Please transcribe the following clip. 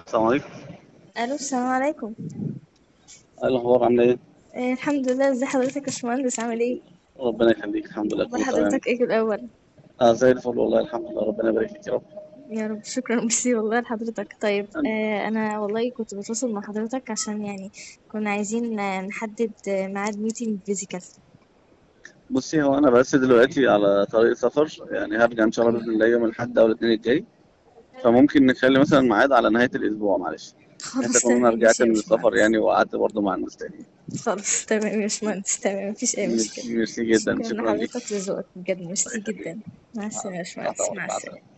السلام عليكم الو السلام عليكم ايه الاخبار عامله ايه إيه الحمد لله ازي حضرتك يا باشمهندس عامل ايه ربنا يخليك الحمد لله اخبار كله تمام حضرتك ايه الاول اه زي الفل والله الحمد لله ربنا يبارك فيك يا رب يا رب شكرا ميرسي والله لحضرتك طيب آه انا والله كنت بتواصل مع حضرتك عشان يعني كنا عايزين آه، نحدد آه، ميعاد ميتنج فيزيكال بصي هو انا بس دلوقتي على طريق سفر يعني هرجع ان شاء الله باذن الله يوم الاحد او الاثنين الجاي فممكن نخلي مثلا ميعاد على نهايه الاسبوع معلش بحيث خلاص اكون انا تمام رجعت ماشي يا من السفر باشمهندس يعني وقعدت برضه مع الناس تاني خلاص تمام يا باشمهندس تمام مفيش اي مشكلة ميرسي جدا شكرا شكرا ليك لحضرتك لذوقك بجد ميرسي الله يخليك جدا مع السلامة يا تحت باشمهندس امرك مع مع السلامة السلامه